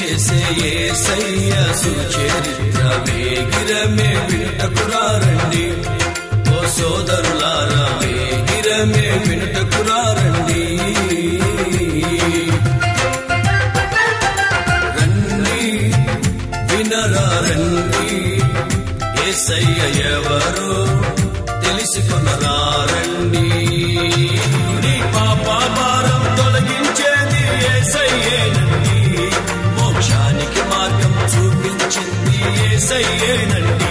చేసే ఏసయ్య సుచరిత్ర వేగిరమే వినుటకురారండి ఓ సోదరులారా వేగిరమే వినుటకురారండి రండి వినరా రండి ఏసయ్య ఎవరు తెలుసుకునరా రండి నీ పాప భారం తొలగించేది ఏసయ్యేనండి మోక్షానికి మార్గం చూపించింది ఏసయ్యేనండి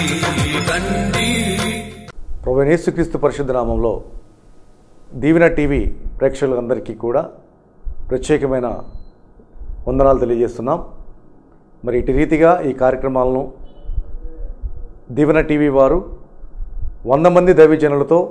రండి ప్రభు యేసుక్రీస్తు పరిశుద్ధ నామంలో దీవెన టీవీ ప్రేక్షకులందరికీ కూడా ప్రత్యేకమైన వందనాలు తెలియజేస్తున్నాం మరి ఇటు రీతిగా ఈ కార్యక్రమాలను దీవెన టీవీ వారు వంద మంది దైవజనులతో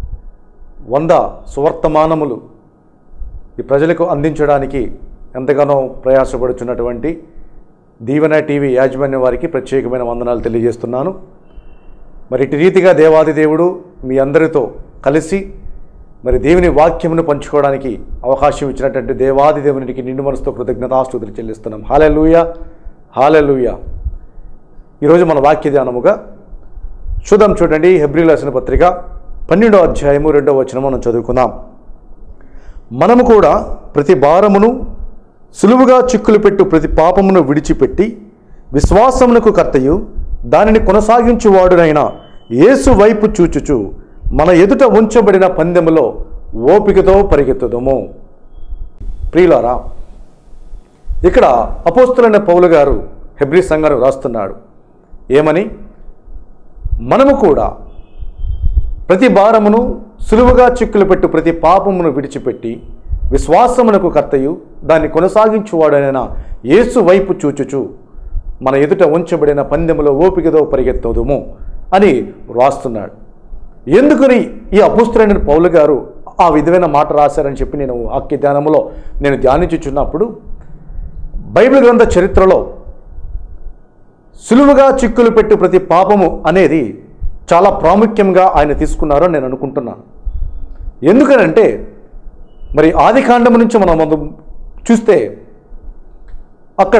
వంద సువర్తమానములు ఈ ప్రజలకు అందించడానికి ఎంతగానో ప్రయాసపడుచున్నటువంటి దీవెన టీవీ యాజమాన్యం వారికి ప్రత్యేకమైన వందనాలు తెలియజేస్తున్నాను మరి ఇటు రీతిగా దేవాది దేవుడు మీ అందరితో కలిసి మరి దేవుని వాక్యమును పంచుకోవడానికి అవకాశం ఇచ్చినటువంటి దేవాది దేవునికి నిండు మనసుతో కృతజ్ఞతాస్తుతులు చెల్లిస్తున్నాం హాలెలూయ హాలెలూయ ఈరోజు మన వాక్య ధ్యానముగా చూద్దాం చూడండి హెబ్రిల్ రాసిన పత్రిక పన్నెండో అధ్యాయము రెండో వచనం మనం చదువుకుందాం మనము కూడా ప్రతి భారమును సులువుగా చిక్కులు పెట్టు ప్రతి పాపమును విడిచిపెట్టి విశ్వాసమునకు కర్తయు దానిని కొనసాగించువాడునైన యేసు వైపు చూచుచు మన ఎదుట ఉంచబడిన పందెములో ఓపికతో పరిగెత్తుదము ప్రియులారా ఇక్కడ అపోస్తులైన పౌలు గారు హెబ్రి సంఘాన్ని రాస్తున్నాడు ఏమని మనము కూడా ప్రతి భారమును సులువుగా చిక్కులు పెట్టు ప్రతి పాపమును విడిచిపెట్టి విశ్వాసమునకు కర్తయు దాన్ని కొనసాగించువాడైన యేసు వైపు చూచుచు మన ఎదుట ఉంచబడిన పందెములో ఓపికతో పరిగెత్తదుము అని రాస్తున్నాడు ఎందుకని ఈ అపుస్తులైన పౌలు గారు ఆ విధమైన మాట రాశారని చెప్పి నేను వాక్య ధ్యానములో నేను ధ్యానించుచున్నప్పుడు బైబిల్ గ్రంథ చరిత్రలో సులువుగా చిక్కులు పెట్టు ప్రతి పాపము అనేది చాలా ప్రాముఖ్యంగా ఆయన తీసుకున్నారని నేను అనుకుంటున్నాను ఎందుకనంటే మరి ఆది కాండము నుంచి మనం మొదలు చూస్తే అక్కడ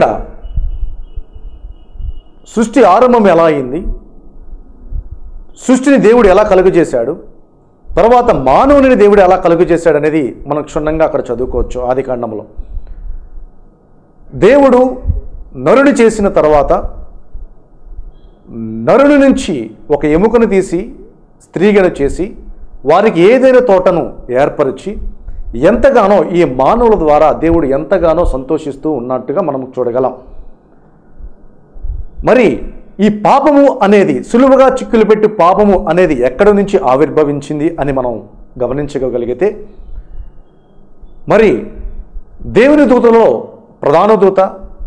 సృష్టి ఆరంభం ఎలా అయింది సృష్టిని దేవుడు ఎలా కలుగజేశాడు తర్వాత మానవుని దేవుడు ఎలా కలుగజేశాడు అనేది మనం క్షుణ్ణంగా అక్కడ చదువుకోవచ్చు ఆది కాండంలో దేవుడు నరుని చేసిన తర్వాత నరుని నుంచి ఒక ఎముకను తీసి స్త్రీగను చేసి వారికి ఏదైనా తోటను ఏర్పరిచి ఎంతగానో ఈ మానవుల ద్వారా దేవుడు ఎంతగానో సంతోషిస్తూ ఉన్నట్టుగా మనం చూడగలం మరి ఈ పాపము అనేది సులువుగా చిక్కులు పెట్టి పాపము అనేది ఎక్కడి నుంచి ఆవిర్భవించింది అని మనం గమనించగలిగితే మరి దేవుని దూతలో ప్రధాన దూత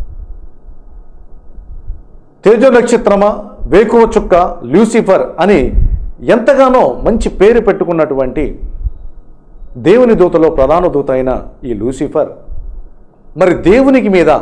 తేజో నక్షత్రమా వేకువ చుక్క లూసిఫర్ అని ఎంతగానో మంచి పేరు పెట్టుకున్నటువంటి దేవుని దూతలో ప్రధాన దూత అయిన ఈ లూసిఫర్ మరి దేవునికి మీద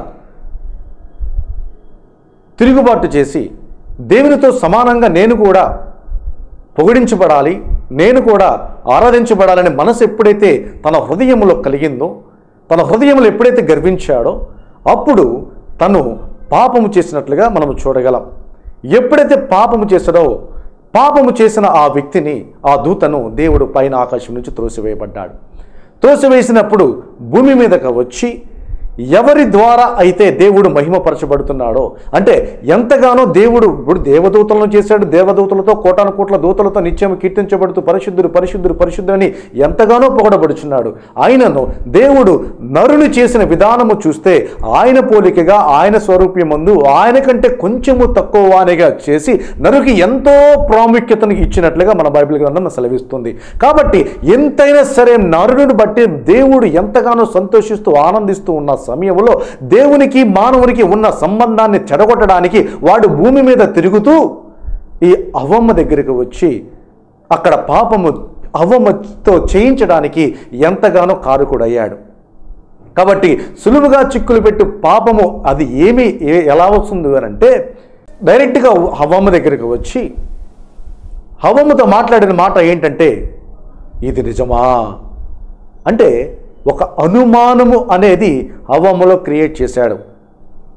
తిరుగుబాటు చేసి దేవునితో సమానంగా నేను కూడా పొగిడించబడాలి నేను కూడా ఆరాధించబడాలనే మనసు ఎప్పుడైతే తన హృదయంలో కలిగిందో తన హృదయంలో ఎప్పుడైతే గర్వించాడో అప్పుడు తను పాపము చేసినట్లుగా మనం చూడగలం ఎప్పుడైతే పాపము చేశాడో పాపము చేసిన ఆ వ్యక్తిని ఆ దూతను దేవుడు పైన ఆకాశం నుంచి త్రోసివేయబడ్డాడు త్రోసివేసినప్పుడు భూమి మీదకి వచ్చి ఎవరి ద్వారా అయితే దేవుడు మహిమపరచబడుతున్నాడో అంటే ఎంతగానో దేవుడు ఇప్పుడు దేవదూతలను చేశాడు దేవదూతలతో కోటాను కోట్ల దూతలతో నిత్యం కీర్తించబడుతూ పరిశుద్ధుడు పరిశుద్ధుడు పరిశుద్ధుడని ఎంతగానో పొగడబడుచున్నాడు ఆయనను దేవుడు నరుని చేసిన విధానము చూస్తే ఆయన పోలికగా ఆయన స్వరూప్యమందు ఆయన కంటే కొంచెము తక్కువ వానిగా చేసి నరుకి ఎంతో ప్రాముఖ్యతను ఇచ్చినట్లుగా మన బైబిల్ గ్రంథం సెలవిస్తుంది కాబట్టి ఎంతైనా సరే నరుని బట్టి దేవుడు ఎంతగానో సంతోషిస్తూ ఆనందిస్తూ ఉన్న సమయంలో దేవునికి మానవునికి ఉన్న సంబంధాన్ని చెడగొట్టడానికి వాడు భూమి మీద తిరుగుతూ ఈ అవ్వమ్మ దగ్గరికి వచ్చి అక్కడ పాపము అవ్వమ్మతో చేయించడానికి ఎంతగానో కారుకుడయ్యాడు కాబట్టి సులువుగా చిక్కులు పెట్టు పాపము అది ఏమి ఏ- ఎలా వస్తుంది అని అంటే డైరెక్ట్గా హవమ్మ దగ్గరికి వచ్చి హవమ్మతో మాట్లాడిన మాట ఏంటంటే ఇది నిజమా అంటే ఒక అనుమానము అనేది హవమ్మలో క్రియేట్ చేశాడు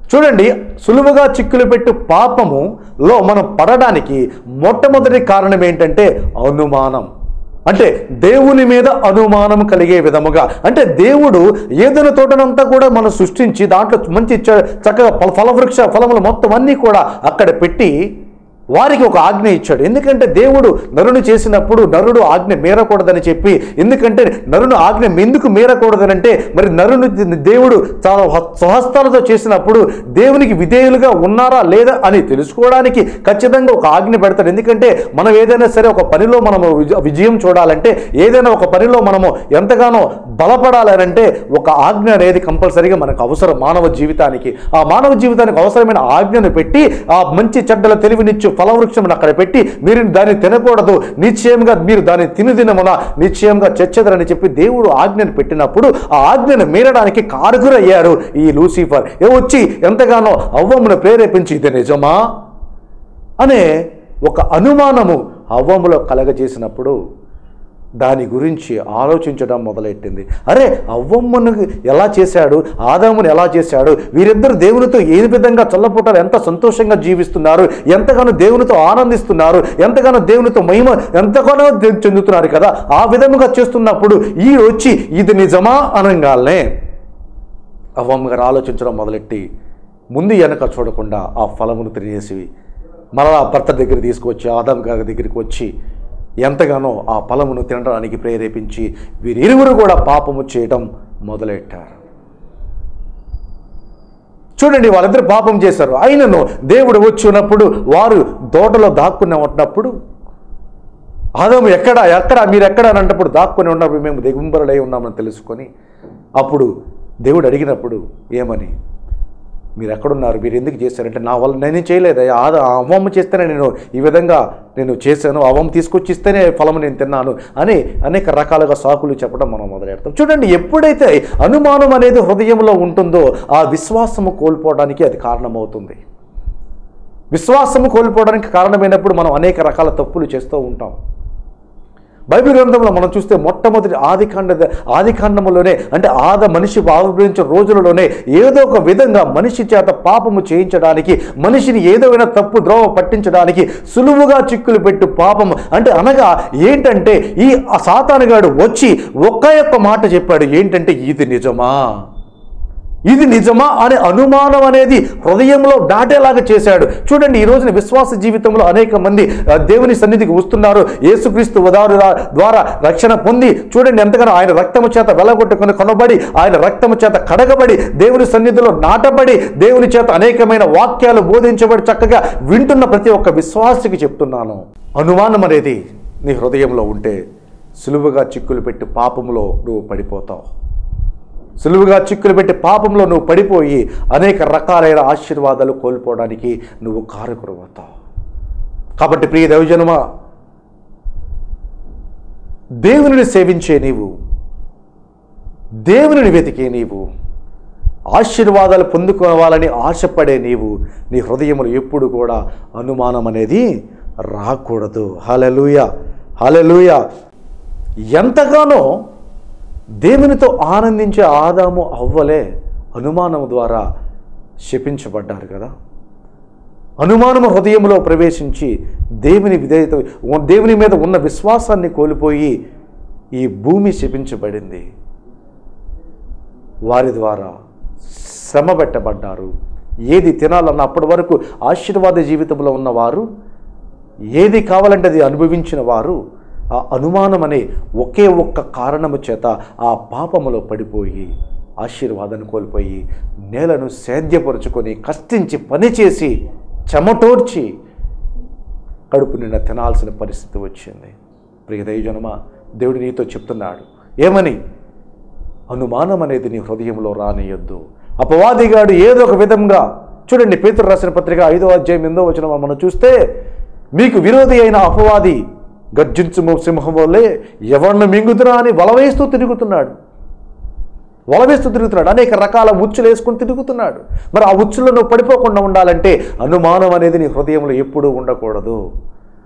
చూడండి సులువుగా చిక్కులు పెట్టు పాపములో మనం పడడానికి మొట్టమొదటి కారణం ఏంటంటే అనుమానం అంటే దేవుని మీద అనుమానం కలిగే విధముగా అంటే దేవుడు ఏదైనా తోటనంతా కూడా మనం సృష్టించి దాంట్లో మంచి చ- చక్కగా ఫల- ఫలవృక్ష ఫలములు మొత్తం అన్నీ కూడా అక్కడ పెట్టి వారికి ఒక ఆజ్ఞ ఇచ్చాడు ఎందుకంటే దేవుడు నరుని చేసినప్పుడు నరుడు ఆజ్ఞ మీరకూడదని చెప్పి ఎందుకంటే నరుని ఆజ్ఞ ఎందుకు మీరకూడదనంటే మరి నరుని దేవుడు చాలా హ- స్వహస్తాలతో చేసినప్పుడు దేవునికి విధేయులుగా ఉన్నారా లేదా అని తెలుసుకోవడానికి ఖచ్చితంగా ఒక ఆజ్ఞ పెడతాడు ఎందుకంటే మనం ఏదైనా సరే ఒక పనిలో మనము విజ- విజయం చూడాలంటే ఏదైనా ఒక పనిలో మనము ఎంతగానో బలపడాలనంటే ఒక ఆజ్ఞ అనేది కంపల్సరీగా మనకు అవసరం మానవ జీవితానికి ఆ మానవ జీవితానికి అవసరమైన ఆజ్ఞను పెట్టి ఆ మంచి చెడ్డల తెలివినిచ్చు ఫలవృక్షమును అక్కడ పెట్టి మీరు దాన్ని తినకూడదు నిశ్చయంగా మీరు దాన్ని తిని దినమున నిశ్చయంగా చచ్చెదరని చెప్పి దేవుడు ఆజ్ఞను పెట్టినప్పుడు ఆ ఆజ్ఞను మీరడానికి కారకురయ్యారు ఈ లూసిఫర్ ఏ వచ్చి ఎంతగానో అవ్వమును ప్రేరేపించి ఇది నిజమా అనే ఒక అనుమానము అవ్వములో కలగజేసినప్పుడు దాని గురించి ఆలోచించడం మొదలెట్టింది అరే అవ్వమ్మను ఎలా చేశాడు ఆదామును ఎలా చేశాడు వీరిద్దరు దేవునితో ఏ విధంగా చల్లపుటారు ఎంత సంతోషంగా జీవిస్తున్నారు ఎంతగానో దేవునితో ఆనందిస్తున్నారు ఎంతగానో దేవునితో మహిమ ఎంతగానో దే- చెందుతున్నారు కదా ఆ విధముగా చేస్తున్నప్పుడు ఈ వచ్చి ఇది నిజమా అనగానే అవ్వమ్మ గారు ఆలోచించడం మొదలెట్టి ముందు వెనక చూడకుండా ఆ ఫలమును తినేసి మరలా భర్త దగ్గర తీసుకొచ్చి ఆదాం గారి దగ్గరికి వచ్చి ఎంతగానో ఆ ఫలమును తినడానికి ప్రేరేపించి వీరిరువురు కూడా పాపము చేయడం మొదలెట్టారు చూడండి వాళ్ళిద్దరు పాపం చేశారు అయినను దేవుడు వచ్చినప్పుడు వారు తోటలో దాక్కుని ఉన్నప్పుడు ఆదాము ఎక్కడ ఎక్కడ మీరు ఎక్కడ అని అంటప్పుడు దాక్కుని ఉన్నప్పుడు మేము దిగుంబరులై ఉన్నామని తెలుసుకొని అప్పుడు దేవుడు అడిగినప్పుడు ఏమని మీరు ఎక్కడున్నారు మీరు ఎందుకు చేశారంటే నా వల్ల నేను చేయలేదు ఆద అవ్వమ్మ చేస్తేనే నేను ఈ విధంగా నేను చేశాను అవ్వమ్మ తీసుకొచ్చి ఇస్తేనే ఫలము నేను తిన్నాను అని అనేక రకాలుగా సాకులు చెప్పడం మనం మొదలెడతాం చూడండి ఎప్పుడైతే అనుమానం అనేది హృదయంలో ఉంటుందో ఆ విశ్వాసము కోల్పోవడానికి అది కారణమవుతుంది విశ్వాసము కోల్పోవడానికి కారణమైనప్పుడు మనం అనేక రకాల తప్పులు చేస్తూ ఉంటాం బైబిల్ గ్రంథంలో మనం చూస్తే మొట్టమొదటి ఆదికాండ ఆదికాండములోనే అంటే ఆద మనిషి ఆవిర్భవించిన రోజులలోనే ఏదో ఒక విధంగా మనిషి చేత పాపము చేయించడానికి మనిషిని ఏదైనా తప్పు ద్రోవ పట్టించడానికి సులువుగా చిక్కులు పెట్టు పాపము అంటే అనగా ఏంటంటే ఈ సాతానుగాడు వచ్చి ఒక్క యొక్క మాట చెప్పాడు ఏంటంటే ఇది నిజమా ఇది నిజమా అనే అనుమానం అనేది హృదయంలో దాటేలాగా చేశాడు చూడండి ఈ రోజున విశ్వాస జీవితంలో అనేక మంది ఆ, దేవుని సన్నిధికి వస్తున్నారు యేసుక్రీస్తు ఉదారు ద్వారా రక్షణ పొంది చూడండి ఎంతగానో ఆయన రక్తము చేత వెలగొట్టుకుని కొనబడి ఆయన రక్తము చేత కడగబడి దేవుని సన్నిధిలో నాటబడి దేవుని చేత అనేకమైన వాక్యాలు బోధించబడి చక్కగా వింటున్న ప్రతి ఒక్క విశ్వాసికి చెప్తున్నాను అనుమానం అనేది నీ హృదయంలో ఉంటే సులువుగా చిక్కులు పెట్టి పాపములో నువ్వు పడిపోతావు సులువుగా చిక్కులు పెట్టి పాపంలో నువ్వు పడిపోయి అనేక రకాలైన ఆశీర్వాదాలు కోల్పోవడానికి నువ్వు కారుకురవుతావు కాబట్టి ప్రియ దైవజనమా దేవునిని సేవించే నీవు దేవునిని వెతికే నీవు ఆశీర్వాదాలు పొందుకోవాలని ఆశపడే నీవు నీ హృదయములు ఎప్పుడు కూడా అనుమానం అనేది రాకూడదు హలలుయ హలలుయ ఎంతగానో దేవునితో ఆనందించే ఆదాము అవ్వలే అనుమానం ద్వారా శపించబడ్డారు కదా అనుమానము హృదయంలో ప్రవేశించి దేవుని విధేయత దేవుని మీద ఉన్న విశ్వాసాన్ని కోల్పోయి ఈ భూమి శపించబడింది వారి ద్వారా శ్రమ పెట్టబడ్డారు ఏది తినాలన్న అప్పటి వరకు ఆశీర్వాద జీవితంలో ఉన్నవారు ఏది కావాలంటే అది అనుభవించిన వారు ఆ అనుమానం అనే ఒకే ఒక్క కారణము చేత ఆ పాపములో పడిపోయి ఆశీర్వాదాన్ని కోల్పోయి నేలను సేద్యపరుచుకొని కష్టించి పనిచేసి చెమటోర్చి కడుపు నిండా తినాల్సిన పరిస్థితి వచ్చింది ప్రియ దైవజనమా దేవుడు నీతో చెప్తున్నాడు ఏమని అనుమానం అనేది నీ హృదయంలో రానియొద్దు అపవాదిగాడు ఏదో ఒక విధంగా చూడండి పేతురు రాసిన పత్రిక ఐదో అధ్యాయం ఎందో వచ్చిన మనం చూస్తే మీకు విరోధి అయిన అపవాది గర్జించుము సింహం వల్లే ఎవరిని మింగుతున్నా అని వలవేస్తూ తిరుగుతున్నాడు వలవేస్తూ తిరుగుతున్నాడు అనేక రకాల ఉచ్చులు వేసుకుని తిరుగుతున్నాడు మరి ఆ ఉచ్చులో నువ్వు పడిపోకుండా ఉండాలంటే అనుమానం అనేది నీ హృదయంలో ఎప్పుడూ ఉండకూడదు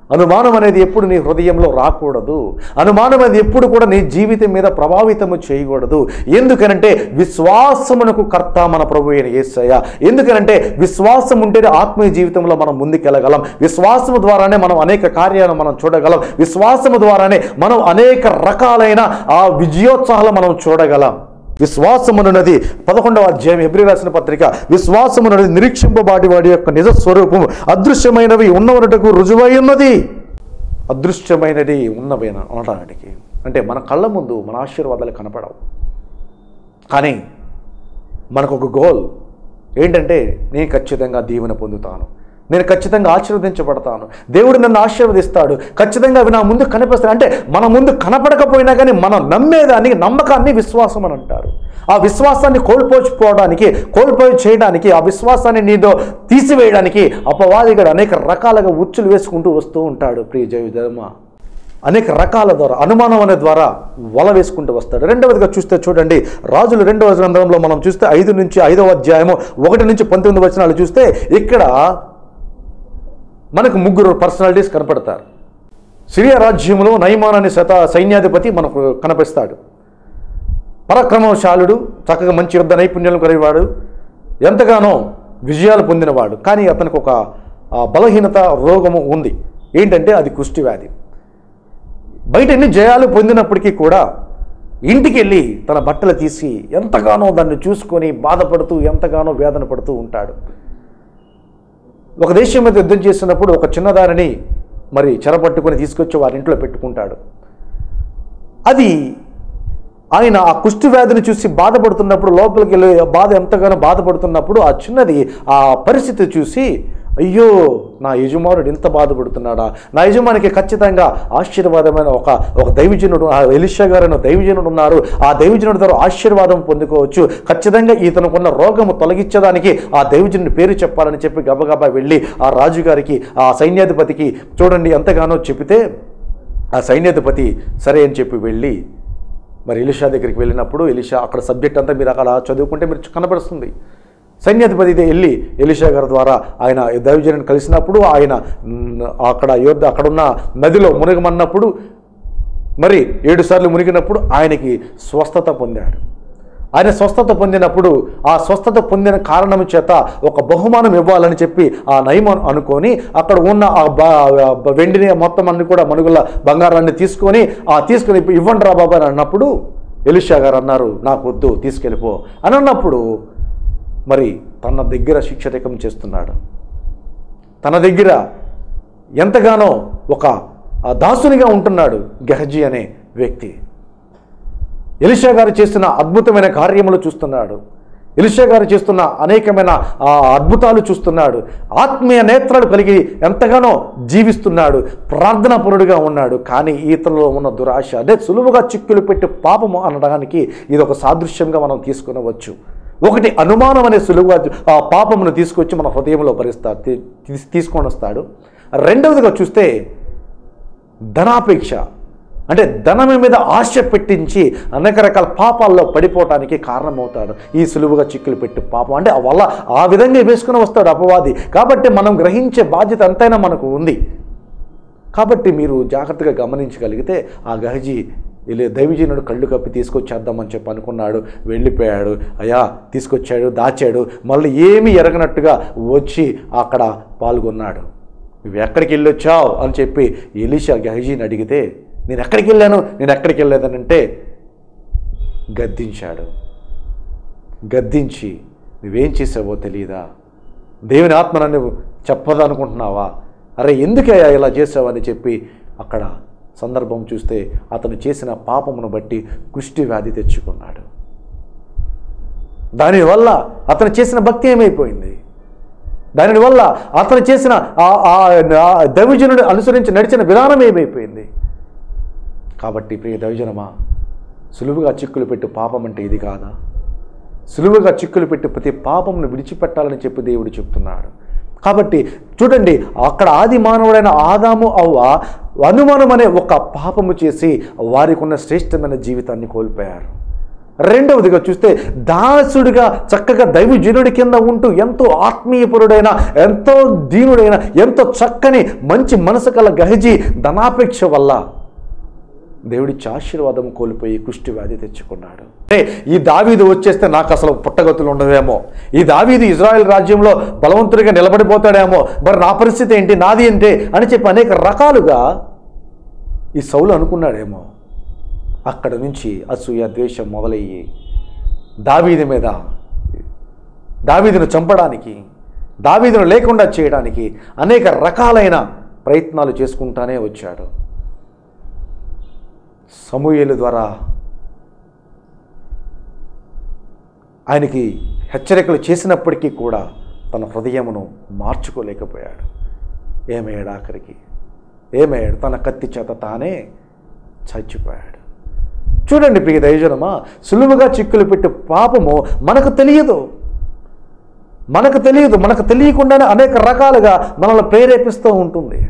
అనుమానం అనేది ఎప్పుడు నీ హృదయంలో రాకూడదు అనుమానం అనేది ఎప్పుడు కూడా నీ జీవితం మీద ప్రభావితము చేయకూడదు ఎందుకనంటే విశ్వాసమునకు కర్త మన ప్రభు అయిన యేసయ్య ఎందుకనంటే విశ్వాసం ఉంటేనే ఆత్మీయ జీవితంలో మనం ముందుకెళ్ళగలం విశ్వాసము ద్వారానే మనం అనేక కార్యాలను మనం చూడగలం విశ్వాసము ద్వారానే మనం అనేక రకాలైన ఆ విజయోత్సాహాలు మనం చూడగలం విశ్వాసమునున్నది పదకొండవ అధ్యాయం ఎబ్రి రాసిన పత్రిక విశ్వాసమునున్నది నిరీక్షింపబాటి వాడి యొక్క నిజ స్వరూపము అదృశ్యమైనవి ఉన్నవనటకు రుజువై ఉన్నది అదృశ్యమైనది ఉన్నవి అనడానికి అంటే మన కళ్ళ ముందు మన ఆశీర్వాదాలు కనపడవు కానీ మనకు ఒక గోల్ ఏంటంటే నేను ఖచ్చితంగా దీవెన పొందుతాను నేను ఖచ్చితంగా ఆశీర్వదించబడతాను దేవుడు నన్ను ఆశీర్వదిస్తాడు ఖచ్చితంగా అవి నా ముందు కనిపిస్తాయి అంటే మన ముందు కనపడకపోయినా కానీ మనం నమ్మేదానికి నమ్మకాన్ని విశ్వాసం అని అంటారు ఆ విశ్వాసాన్ని కోల్పోకపోవడానికి కోల్పోయి చేయడానికి ఆ విశ్వాసాన్ని నీతో తీసివేయడానికి అపవాదిగాడు అనేక రకాలుగా ఉచ్చులు వేసుకుంటూ వస్తూ ఉంటాడు ప్రియ జయధర్మ అనేక రకాల ద్వారా అనుమానం అనే ద్వారా వల వేసుకుంటూ వస్తాడు రెండవదిగా చూస్తే చూడండి రాజులు రెండవ గ్రంథంలో మనం చూస్తే ఐదు నుంచి ఐదవ అధ్యాయము ఒకటి నుంచి పంతొమ్మిది వచనాలు చూస్తే ఇక్కడ మనకు ముగ్గురు పర్సనాలిటీస్ కనపడతారు సిరియా రాజ్యంలో నయమాన్ అనే శత సైన్యాధిపతి మనకు కనిపిస్తాడు పరాక్రమశాలుడు చక్కగా మంచి యుద్ధ నైపుణ్యాలు కలిగివాడు ఎంతగానో విజయాలు పొందినవాడు కానీ అతనికి ఒక ఆ, బలహీనత రోగము ఉంది ఏంటంటే అది కుష్టి వ్యాధి బయట ఎన్ని జయాలు పొందినప్పటికీ కూడా ఇంటికి వెళ్ళి తన బట్టలు తీసి ఎంతగానో దాన్ని చూసుకొని బాధపడుతూ ఎంతగానో వేదన పడుతూ ఉంటాడు ఒక దేశం మీద యుద్ధం చేసినప్పుడు ఒక చిన్నదారిని మరి చెరపట్టుకొని తీసుకొచ్చి వారి ఇంట్లో పెట్టుకుంటాడు అది ఆయన ఆ కుష్టి వ్యాధిని చూసి బాధపడుతున్నప్పుడు లోపలికి వెళ్ళి ఆ బాధ ఎంతగానో బాధపడుతున్నప్పుడు ఆ చిన్నది ఆ పరిస్థితి చూసి అయ్యో నా యజమానుడు ఇంత బాధపడుతున్నాడా నా యజమానికి ఖచ్చితంగా ఆశీర్వాదమైన ఒక ఒక దైవజనుడు ఆ ఎలిషా గారు అనే దైవజనుడు ఉన్నారు ఆ దైవజనుడి ద్వారా ఆశీర్వాదం పొందుకోవచ్చు ఖచ్చితంగా ఇతనుకున్న రోగము తొలగించడానికి ఆ దైవజనుడి పేరు చెప్పాలని చెప్పి గబగబా వెళ్ళి ఆ రాజుగారికి ఆ సైన్యాధిపతికి చూడండి ఎంతగానో చెబితే ఆ సైన్యాధిపతి సరే అని చెప్పి వెళ్ళి మరి ఎలిషా దగ్గరికి వెళ్ళినప్పుడు ఎలిషా అక్కడ సబ్జెక్ట్ అంతా మీరు అక్కడ చదువుకుంటే మీరు కనపడుస్తుంది సైన్యాధిపతి అయితే వెళ్ళి ఎలిషా గారి ద్వారా ఆయన దైవజనుని కలిసినప్పుడు ఆయన మ్, అక్కడ యోధ అక్కడున్న నదిలో మునగమన్నప్పుడు మరి ఏడు సార్లు మునిగినప్పుడు ఆయనకి స్వస్థత పొందాడు ఆయన స్వస్థత పొందినప్పుడు ఆ స్వస్థత పొందిన కారణం చేత ఒక బహుమానం ఇవ్వాలని చెప్పి ఆ నయమం అనుకొని అక్కడ ఉన్న ఆ బ- బ- వెండిని మొత్తం అన్ని కూడా మనుగుల బంగారాన్ని తీసుకొని ఆ తీసుకొని "ఇప్పుడు ఇవ్వండి రా బాబా అని అన్నప్పుడు ఎలిషా గారు అన్నారు నాకు వద్దు తీసుకెళ్ళిపో అని అన్నప్పుడు మరి తన దగ్గర శిక్షరికం చేస్తున్నాడు తన దగ్గర ఎంతగానో ఒక ఆ దాసునిగా ఉంటున్నాడు గెహజీ అనే వ్యక్తి ఎలిషా గారు చేస్తున్న అద్భుతమైన కార్యములు చూస్తున్నాడు ఎలిషా గారు చేస్తున్న అనేకమైన ఆ అద్భుతాలు చూస్తున్నాడు ఆత్మీయ నేత్రాలు కలిగి ఎంతగానో జీవిస్తున్నాడు ప్రార్థనాపరుడుగా ఉన్నాడు కానీ ఈతలో ఉన్న దురాశ అదే సులువుగా చిక్కులు పెట్టి పాపము అనడానికి ఇది ఒక సాదృశ్యంగా మనం తీసుకునవచ్చు ఒకటి అనుమానం అనే సులువుగా ఆ పాపమును తీసుకొచ్చి మన హృదయంలో భరిస్తాడు తీ- తీ- తీసుకొని వస్తాడు రెండవదిగా చూస్తే ధనాపేక్ష అంటే ధనం మీద ఆశ పెట్టించి అనేక రకాల పాపాల్లో పడిపోవటానికి కారణమవుతాడు ఈ సులువుగా చిక్కులు పెట్టి పాపం అంటే వల్ల ఆ విధంగా వేసుకుని వస్తాడు అపవాది కాబట్టి మనం గ్రహించే బాధ్యత ఎంతైనా మనకు ఉంది కాబట్టి మీరు జాగ్రత్తగా గమనించగలిగితే ఆ గహజీ ఇలా దైవజనుడు కళ్ళు కప్పి తీసుకొచ్చేద్దామని చెప్పి అనుకున్నాడు వెళ్ళిపోయాడు అయ్యా తీసుకొచ్చాడు దాచాడు మళ్ళీ ఏమీ ఎరగనట్టుగా వచ్చి అక్కడ పాల్గొన్నాడు నువ్వు ఎక్కడికి వెళ్ళొచ్చావు అని చెప్పి ఎలీషా గహజీని అడిగితే నేను ఎక్కడికి వెళ్ళాను నేను ఎక్కడికి వెళ్ళలేదనంటే గద్దించాడు గద్దించి నువ్వేం చేసావో తెలియదా దేవుని ఆత్మ నన్ను చెప్పదనుకుంటున్నావా అరే ఎందుకయ్యా ఇలా చేసావని చెప్పి అక్కడ సందర్భం చూస్తే అతను చేసిన పాపమును బట్టి కుష్టి వ్యాధి తెచ్చుకున్నాడు దానివల్ల అతను చేసిన భక్తి ఏమైపోయింది దానివల్ల అతను చేసిన ఆ- ఆ ఆ దైవజనుడు అనుసరించి నడిచిన విధానం ఏమైపోయింది కాబట్టి ప్రియ దైవజనమా సులువుగా చిక్కులు పెట్టు పాపం అంటే ఇది కాదా సులువుగా చిక్కులు పెట్టి ప్రతి పాపమును విడిచిపెట్టాలని చెప్పి దేవుడు చెప్తున్నాడు కాబట్టి చూడండి అక్కడ ఆది మానవుడైన ఆదాము అవ్వ అనుమానం అనే ఒక పాపము చేసి వారికి ఉన్న శ్రేష్టమైన జీవితాన్ని కోల్పోయారు రెండవదిగా చూస్తే దాసుడిగా చక్కగా దైవజనుడి కింద ఉంటూ ఎంతో ఆత్మీయపరుడైన ఎంతో దీనుడైన ఎంతో చక్కని మంచి మనసు కల గహజీ ధనాపేక్ష వల్ల దేవుడిచ్చి ఆశీర్వాదం కోల్పోయి కుష్టి వ్యాధి తెచ్చుకున్నాడు అంటే ఈ దావీదు వచ్చేస్తే నాకు అసలు పుట్టగతులు ఉండవేమో ఈ దావీదు ఇజ్రాయెల్ రాజ్యంలో బలవంతుడిగా నిలబడిపోతాడేమో మరి నా పరిస్థితి ఏంటి నాది ఏంటి అని చెప్పి అనేక రకాలుగా ఈ సౌలు అనుకున్నాడేమో అక్కడ నుంచి అసూయ ద్వేషం మొదలయ్యి దావీది మీద దావీదును చంపడానికి దావీదును లేకుండా చేయడానికి అనేక రకాలైన ప్రయత్నాలు చేసుకుంటానే వచ్చాడు సమూయేలు ద్వారా ఆయనకి హెచ్చరికలు చేసినప్పటికీ కూడా తన హృదయమును మార్చుకోలేకపోయాడు ఏమయ్యాడు ఆఖరికి ఏమయ్యాడు తన కత్తి చేత తానే చచ్చిపోయాడు చూడండి ప్రియ దైవజనమా సులువుగా చిక్కులు పెట్టి పాపము మనకు తెలియదు మనకు తెలియదు మనకు తెలియకుండానే అనేక రకాలుగా మనల్ని ప్రేరేపిస్తూ ఉంటుంది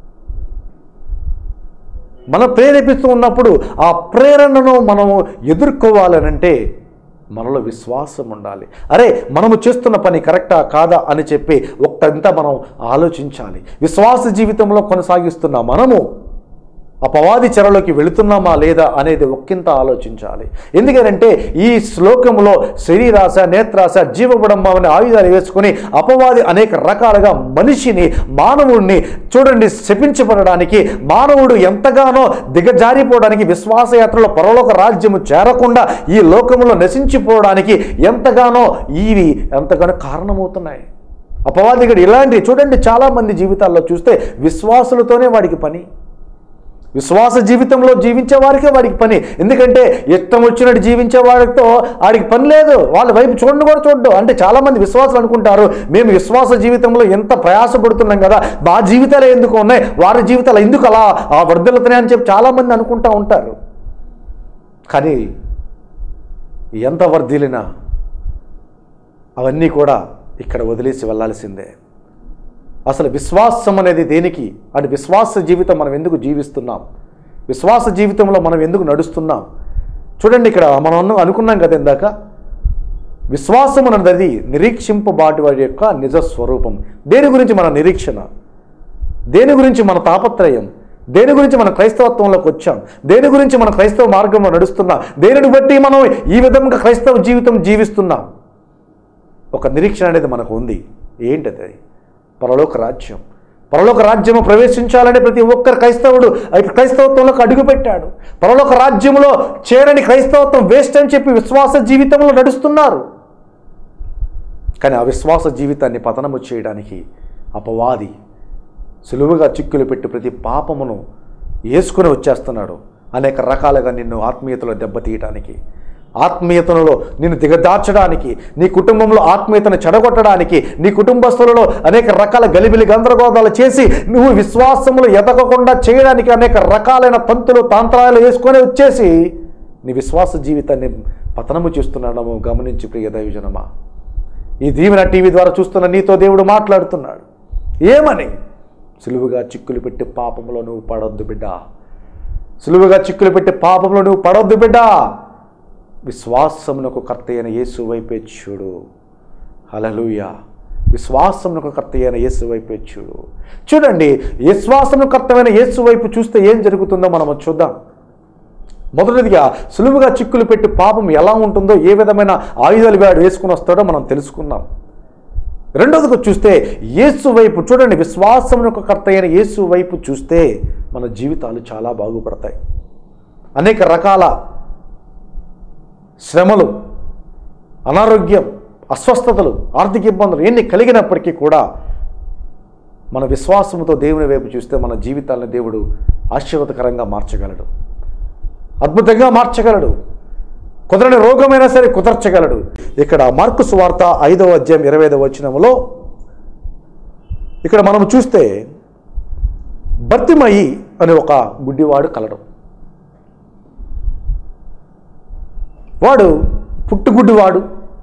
మనం ప్రేరేపిస్తూ ఉన్నప్పుడు ఆ ప్రేరణను మనము ఎదుర్కోవాలనంటే మనలో విశ్వాసం ఉండాలి అరే మనము చేస్తున్న పని కరెక్టా కాదా అని చెప్పి ఒక్కంతా మనం ఆలోచించాలి విశ్వాస జీవితంలో కొనసాగిస్తున్న మనము అపవాది చెరలోకి వెళుతున్నామా లేదా అనేది ఒక్కింత ఆలోచించాలి ఎందుకంటే ఈ శ్లోకంలో శరీరాశ నేత్రాశ జీవబడంబం అనే ఆయుధాలు వేసుకొని అపవాది అనేక రకాలుగా మనిషిని మానవుడిని చూడండి శపించబడడానికి మానవుడు ఎంతగానో దిగజారిపోవడానికి విశ్వాసయాత్రలో పరలోక రాజ్యము చేరకుండా ఈ లోకములో నశించిపోవడానికి ఎంతగానో ఇవి ఎంతగానో కారణమవుతున్నాయి అపవాదిగడు ఇలాంటి చూడండి చాలామంది జీవితాల్లో చూస్తే విశ్వాసులతోనే వాడికి పని విశ్వాస జీవితంలో జీవించే వారికే వాడికి పని ఎందుకంటే ఇష్టం వచ్చినట్టు జీవించే వాడితో వాడికి పని లేదు వాళ్ళ వైపు చూడండి కూడా చూడ్డు అంటే చాలామంది విశ్వాసాలు అనుకుంటారు మేము విశ్వాస జీవితంలో ఎంత ప్రయాసపడుతున్నాం కదా మా జీవితాలు ఎందుకు ఉన్నాయి వారి జీవితాలు ఎందుకు అలా ఆ వర్ధలుతున్నాయి అని చెప్పి చాలామంది అనుకుంటూ ఉంటారు కానీ ఎంత వర్ధిల్లినా అవన్నీ కూడా ఇక్కడ వదిలేసి వెళ్ళాల్సిందే అసలు విశ్వాసం అనేది దేనికి అంటే విశ్వాస జీవితం మనం ఎందుకు జీవిస్తున్నాం విశ్వాస జీవితంలో మనం ఎందుకు నడుస్తున్నాం చూడండి ఇక్కడ మనం అను- అనుకున్నాం కదా ఇందాక విశ్వాసం అన్నది నిరీక్షింపబాటి వారి యొక్క నిజ స్వరూపం దేని గురించి మన నిరీక్షణ దేని గురించి మన తాపత్రయం దేని గురించి మన క్రైస్తవత్వంలోకి వచ్చాం దేని గురించి మన క్రైస్తవ మార్గంలో నడుస్తున్నాం దేనిని బట్టి మనం ఈ విధంగా క్రైస్తవ జీవితం జీవిస్తున్నాం ఒక నిరీక్షణ అనేది మనకు ఉంది ఏంటది పరలోక రాజ్యం పరలోక రాజ్యము ప్రవేశించాలని ప్రతి ఒక్కరు క్రైస్తవుడు అయి క్రైస్తవత్వంలోకి అడుగుపెట్టాడు పరలోక రాజ్యంలో చేరని క్రైస్తవత్వం వేస్ట్ అని చెప్పి విశ్వాస జీవితంలో నడుస్తున్నారు కానీ ఆ విశ్వాస జీవితాన్ని పతనము చేయడానికి అపవాది సులువుగా చిక్కులు పెట్టి ప్రతి పాపమును వేసుకుని వచ్చేస్తున్నాడు అనేక రకాలుగా నిన్ను ఆత్మీయతలో దెబ్బతీయటానికి ఆత్మీయతలో నిన్ను దిగదార్చడానికి నీ కుటుంబంలో ఆత్మీయతను చెడగొట్టడానికి నీ కుటుంబస్తులలో అనేక రకాల గలిబిలి గందరగోళాలు చేసి నువ్వు విశ్వాసములు ఎదగకుండా చేయడానికి అనేక రకాలైన తంతులు తాంత్రాలు వేసుకొని వచ్చేసి నీ విశ్వాస జీవితాన్ని పతనము చేస్తున్నాడము గమనించి ప్రియ దైవజనమా ఈ దీవెన టీవీ ద్వారా చూస్తున్న నీతో దేవుడు మాట్లాడుతున్నాడు ఏమని సులువుగా చిక్కులు పెట్టి పాపంలో నువ్వు పడొద్దు బిడ్డ సులువుగా చిక్కులు పెట్టి పాపంలో నువ్వు పడొద్దు బిడ్డ విశ్వాసమునకు కర్త అయిన యేసు వైపే చూడు హలలుయ విశ్వాసమునకు కర్త అయిన యేసు వైపే చూడు చూడండి విశ్వాసమునకు కర్తమైన యేసు వైపు చూస్తే ఏం జరుగుతుందో మనం చూద్దాం మొదటిదిగా సులువుగా చిక్కులు పెట్టి పాపం ఎలా ఉంటుందో ఏ విధమైన ఆయుధాలు వాడు వేసుకుని వస్తాడో మనం తెలుసుకుందాం రెండవదిగా చూస్తే యేసు వైపు చూడండి విశ్వాసమునకు కర్త అయిన యేసు వైపు చూస్తే మన జీవితాలు చాలా బాగుపడతాయి అనేక రకాల శ్రమలు అనారోగ్యం అస్వస్థతలు ఆర్థిక ఇబ్బందులు ఎన్ని కలిగినప్పటికీ కూడా మన విశ్వాసంతో దేవుని వైపు చూస్తే మన జీవితాలను దేవుడు ఆశీర్వాదకరంగా మార్చగలడు అద్భుతంగా మార్చగలడు కుదరని రోగమైనా సరే కుదర్చగలడు ఇక్కడ మార్కు సువార్త ఐదవ అధ్యాయం ఇరవై ఐదవ వచనములో ఇక్కడ మనం చూస్తే భర్తిమయి అనే ఒక గుడ్డివాడు కలడు వాడు పుట్టుగుడ్డివాడు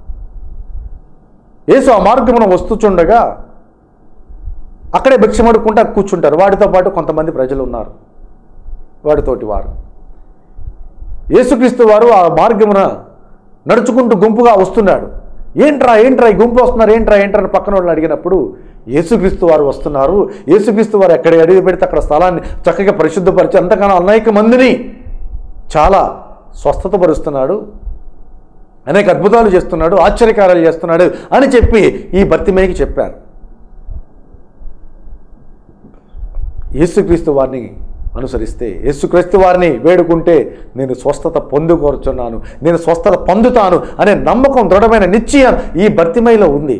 యేసు ఆ మార్గమున వస్తుచుండగా అక్కడే భిక్షమడుకుంటా కూర్చుంటారు వాడితో పాటు కొంతమంది ప్రజలు ఉన్నారు వాడితోటి వారు యేసుక్రీస్తు వారు ఆ మార్గమున నడుచుకుంటూ గుంపుగా వస్తున్నాడు ఏంట్రా ఏంట్రా ఈ గుంపు వస్తున్నారు ఏంట్రా ఏంట్రా అని పక్కన వాళ్ళని అడిగినప్పుడు యేసుక్రీస్తు వారు వస్తున్నారు యేసుక్రీస్తు వారు ఎక్కడ అడిగి పెడితే అక్కడ స్థలాన్ని చక్కగా పరిశుద్ధపరిచి అంతకన్నా అనేక మందిని చాలా స్వస్థత పరుస్తున్నాడు అనేక అద్భుతాలు చేస్తున్నాడు ఆశ్చర్యకారాలు చేస్తున్నాడు అని చెప్పి ఈ భర్తిమేకి చెప్పారు యేసుక్రీస్తు వారిని అనుసరిస్తే యేసుక్రీస్తు వారిని వేడుకుంటే నేను స్వస్థత పొందుకోరుచున్నాను నేను స్వస్థత పొందుతాను అనే నమ్మకం దృఢమైన నిశ్చయం ఈ భర్తిమైలో ఉంది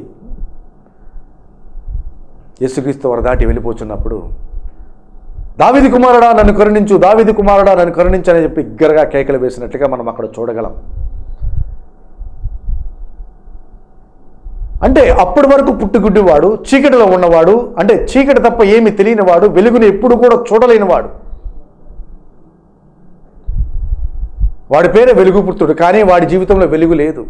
యేసుక్రీస్తు వారు దాటి వెళ్ళిపోతున్నప్పుడు దావిది కుమారుడా నన్ను కరుణించు దావిది కుమారుడా నన్ను కరుణించు అని చెప్పి ఇగ్గరగా కేకలు వేసినట్లుగా మనం అక్కడ చూడగలం అంటే అప్పటి వరకు పుట్టుగుడ్డివాడు చీకటిలో ఉన్నవాడు అంటే చీకటి తప్ప ఏమి తెలియనివాడు వెలుగుని ఎప్పుడు కూడా చూడలేనివాడు వాడి పేరే వెలుగు పుత్రుడు కానీ వాడి జీవితంలో వెలుగు లేదు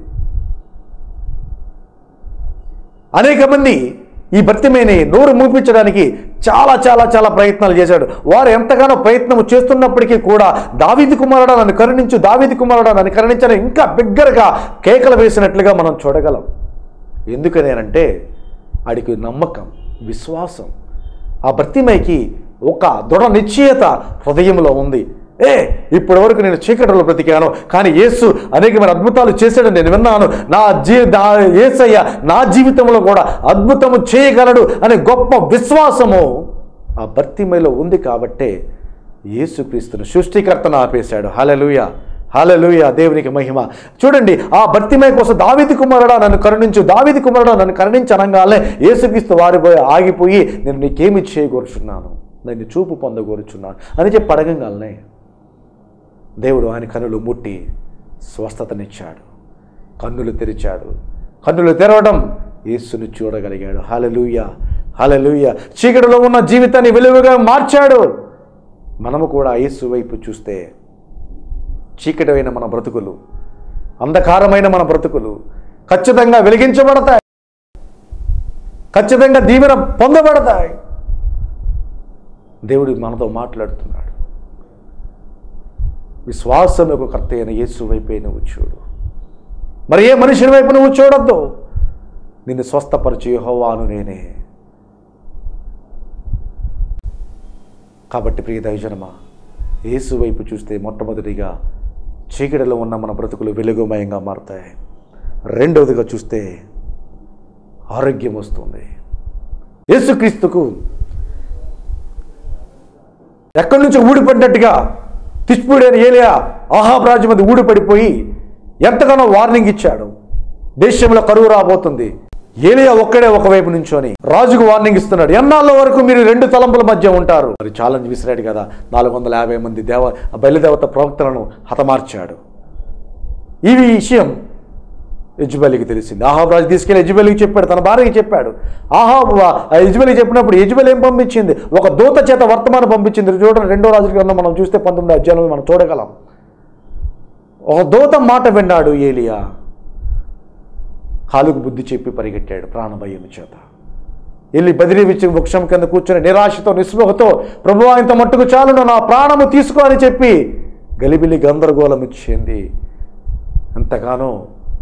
అనేక మంది ఈ భర్తమేని నోరు మూపించడానికి చాలా చాలా చాలా ప్రయత్నాలు చేశాడు వారు ఎంతగానో ప్రయత్నం చేస్తున్నప్పటికీ కూడా దావిది కుమారుడా నన్ను కరుణించు దావిది కుమారుడా నన్ను కరుణించని ఇంకా బిగ్గరగా కేకలు వేసినట్లుగా మనం చూడగలం ఎందుకనేనంటే ఆడికి నమ్మకం విశ్వాసం ఆ భర్తిమైకి ఒక దృఢ నిశ్చయత హృదయంలో ఉంది ఏ ఇప్పటి వరకు నేను చీకటిలో బ్రతికాను కానీ యేసు అనేకమైన అద్భుతాలు చేశాడని నేను విన్నాను నా జీ నా యేసయ్య నా జీవితంలో కూడా అద్భుతము చేయగలడు అనే గొప్ప విశ్వాసము ఆ భర్తిమైలో ఉంది కాబట్టే యేసుక్రీస్తును సృష్టికర్తను ఆపేశాడు హలలుయ హలలుయ దేవునికి మహిమ చూడండి ఆ భర్తిమయ కోసం దావిది కుమారుడా నన్ను కరుణించు దావిది కుమారుడా నన్ను కరుణించి అనగానే యేసుక్రీస్తు వారిపోయి ఆగిపోయి నేను నీకేమి చేయగోరుచున్నాను నేను చూపు పొందగోరుచున్నాను అని చెప్పి అడగంగానే దేవుడు ఆయన కన్నులు ముట్టి స్వస్థతనిచ్చాడు కన్నులు తెరిచాడు కన్నులు తెరవడం యేసుని చూడగలిగాడు హలలుయ హలలుయ చీకటిలో ఉన్న జీవితాన్ని వెలుగుగా మార్చాడు మనము కూడా యేసు వైపు చూస్తే చీకటమైన మన బ్రతుకులు అంధకారమైన మన బ్రతుకులు ఖచ్చితంగా వెలిగించబడతాయి ఖచ్చితంగా దీవెన పొందబడతాయి దేవుడు మనతో మాట్లాడుతున్నాడు విశ్వాసం యొక్క కర్త అయిన యేసు వైపే నువ్వు చూడు మరి ఏ మనుషుని వైపు నువ్వు చూడొద్దు నిన్ను స్వస్థపరిచి యెహోవాను నేనే కాబట్టి ప్రియ దైవజనమా యేసు వైపు చూస్తే మొట్టమొదటిగా చీకటిలో ఉన్న మన బ్రతుకులు వెలుగుమయంగా మారుతాయి రెండవదిగా చూస్తే ఆరోగ్యం వస్తుంది యేసుక్రీస్తుకు ఎక్కడి నుంచి ఊడిపడినట్టుగా తిష్పుడైన ఏలియా ఆహాబ్ రాజు మీద ఊడిపడిపోయి ఎంతగానో వార్నింగ్ ఇచ్చాడు దేశంలో కరువు రాబోతుంది ఏలియా ఒక్కడే ఒకవైపు నుంచొని రాజుకు వార్నింగ్ ఇస్తున్నాడు ఎన్నాళ్ళ వరకు మీరు రెండు తలంపుల మధ్య ఉంటారు మరి ఛాలెంజ్ విసిరాడు కదా నాలుగు వందల యాభై మంది దేవ బయలుదేవత ప్రవక్తలను హతమార్చాడు ఈ విషయం యజ్బలికి తెలిసింది ఆహాబ్ రాజు తీసుకెళ్లి యజ్బలికి చెప్పాడు తన భార్యకి చెప్పాడు ఆహాబ్ యజ్బలికి చెప్పినప్పుడు యజ్బలి ఏం పంపించింది ఒక దూత చేత వర్తమానం పంపించింది చూడండి రెండో రాజు గ్రంథం మనం చూస్తే పంతొమ్మిది అధ్యాయంలో మనం చూడగలం ఒక దూత మాట విన్నాడు ఏలియా కాలుకు బుద్ధి చెప్పి పరిగెట్టాడు ప్రాణభయం చేత వెళ్ళి బదిలీ విచ్చి వృక్షం కింద కూర్చొని నిరాశతో నిస్పృహతో ప్రభు ఇంత మట్టుకు చాలును నా ప్రాణము తీసుకో అని చెప్పి గలిబిలి గందరగోళం ఇచ్చింది ఎంతగానో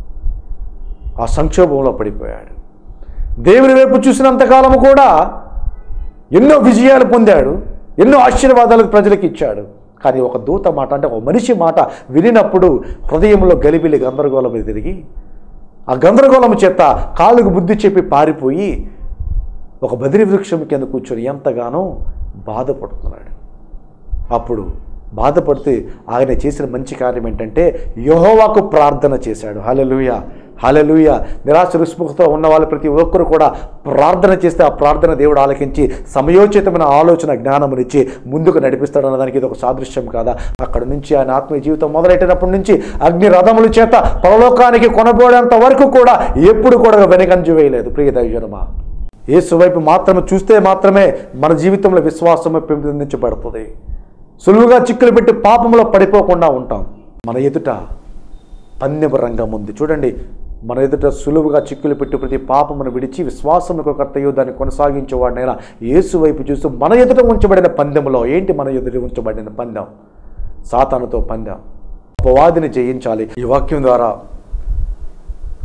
ఆ సంక్షోభంలో పడిపోయాడు దేవుని వైపు చూసినంతకాలము కూడా ఎన్నో విజయాలు పొందాడు ఎన్నో ఆశీర్వాదాలు ప్రజలకు ఇచ్చాడు కానీ ఒక దూత మాట అంటే ఒక మనిషి మాట వినినప్పుడు హృదయంలో గలిబిలి గందరగోళం తిరిగి ఆ గందరగోళం చేత కాలుకు బుద్ధి చెప్పి పారిపోయి ఒక బదిరి వృక్షం కింద కూర్చొని ఎంతగానో బాధపడుతున్నాడు అప్పుడు బాధపడితే ఆయన చేసిన మంచి కార్యం ఏంటంటే యహోవాకు ప్రార్థన చేశాడు హలలుయ హలలుయ నిరాశ రుస్ముఖతో ఉన్న వాళ్ళు ప్రతి ఒక్కరు కూడా ప్రార్థన చేస్తే ఆ ప్రార్థన దేవుడు ఆలకించి సమయోచితమైన ఆలోచన జ్ఞానమునిచ్చి ముందుకు నడిపిస్తాడు అన్నదానికి ఇది ఒక సాదృశ్యం కాదా అక్కడ నుంచి ఆయన ఆత్మీయ జీవితం మొదలెట్టినప్పటి నుంచి అగ్ని రథముల చేత పరలోకానికి కొనబోయేంత వరకు కూడా ఎప్పుడు కూడా వెనకంజు వేయలేదు ప్రియ దైవజనమా యేసు వైపు మాత్రమే చూస్తే మాత్రమే మన జీవితంలో విశ్వాసమే పెంపొందించబడుతుంది సులువుగా చిక్కులు పెట్టి పాపంలో పడిపోకుండా ఉంటాం మన ఎదుట పందెపు రంగం ఉంది చూడండి మన ఎదుట సులువుగా చిక్కులు పెట్టి ప్రతి పాపమును విడిచి విశ్వాసముకు కర్తయ్యో దాన్ని కొనసాగించేవాడినైనా యేసు వైపు చూస్తూ మన ఎదుట ఉంచబడిన పందెంలో ఏంటి మన ఎదుట ఉంచబడిన పందెం సాతానుతో పందెం అపవాదిని జయించాలి ఈ వాక్యం ద్వారా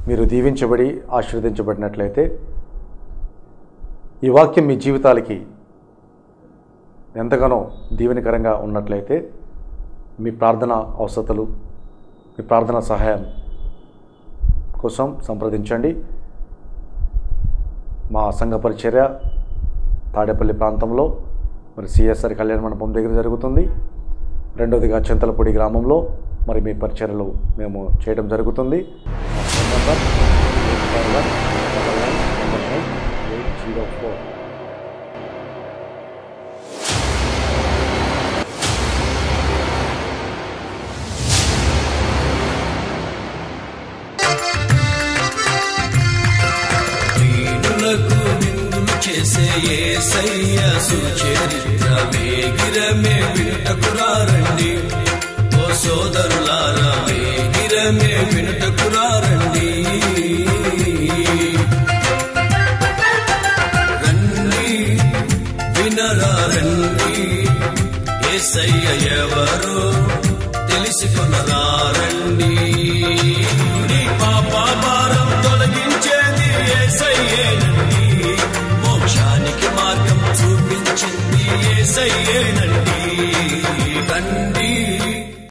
మీరు దీవించబడి ఆశీర్వదించబడినట్లయితే ఈ వాక్యం మీ జీవితాలకి ఎంతగానో దీవెనకరంగా ఉన్నట్లయితే మీ ప్రార్థన అవసరతలు మీ ప్రార్థన సహాయం కోసం సంప్రదించండి మా సంఘ పరిచర్య తాడేపల్లి ప్రాంతంలో మరి సిఎస్ఆర్ కళ్యాణ మండపం దగ్గర జరుగుతుంది రెండవదిగా చింతలపూడి గ్రామంలో మరి మీ పరిచర్యలు మేము చేయడం జరుగుతుంది మా phone number eight five one double nine double nine eight zero four వీణులకు విందులు చేసే ఏసయ్య సుచరిత్ర వేగిరమే వినుటకురారండి ఓ సోదరులారా వేగిరమే వినుటకురారండి రండి వినరా రండి ఏసయ్య ఎవరు తెలుసుకొనరా రండి నీ పాప భారం తొలగించేది ఏసయ్యేనండి